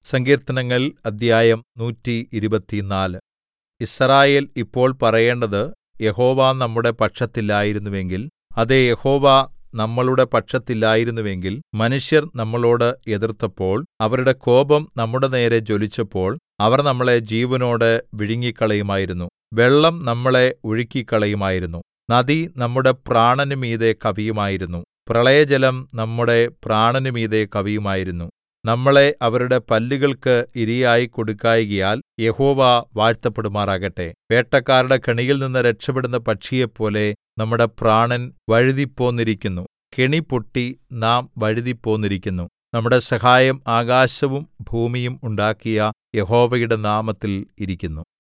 സങ്കീർത്തനങ്ങൾ അദ്ധ്യായം നൂറ്റി ഇരുപത്തിനാല് യിസ്രായേൽ ഇപ്പോൾ പറയേണ്ടത് യഹോവ നമ്മുടെ പക്ഷത്തില്ലായിരുന്നുവെങ്കിൽ അതേ യഹോവ നമ്മളുടെ പക്ഷത്തില്ലായിരുന്നുവെങ്കിൽ മനുഷ്യർ നമ്മളോട് എതിർത്തപ്പോൾ അവരുടെ കോപം നമ്മുടെനേരെ ജ്വലിച്ചപ്പോൾ അവർ നമ്മളെ ജീവനോടെ വിഴുങ്ങിക്കളയുമായിരുന്നു വെള്ളം നമ്മളെ ഒഴുക്കിക്കളയുമായിരുന്നു നദി നമ്മുടെ പ്രാണന് മീതെ കവിയുമായിരുന്നു പ്രളയജലം നമ്മുടെ പ്രാണന് മീതെ കവിയുമായിരുന്നു നമ്മളെ അവരുടെ പല്ലുകൾക്ക് ഇരയായി കൊടുക്കായ്കയാൽ യഹോവ വാഴ്ത്തപ്പെടുമാറാകട്ടെ വേട്ടക്കാരുടെ കെണിയിൽനിന്ന് രക്ഷപ്പെടുന്ന പക്ഷിയെപ്പോലെ നമ്മുടെ പ്രാണൻ വഴുതിപ്പോന്നിരിക്കുന്നു കെണി പൊട്ടി നാം വഴുതിപ്പോന്നിരിക്കുന്നു നമ്മുടെ സഹായം ആകാശവും ഭൂമിയും ഉണ്ടാക്കിയ യഹോവയുടെ നാമത്തിൽ ഇരിക്കുന്നു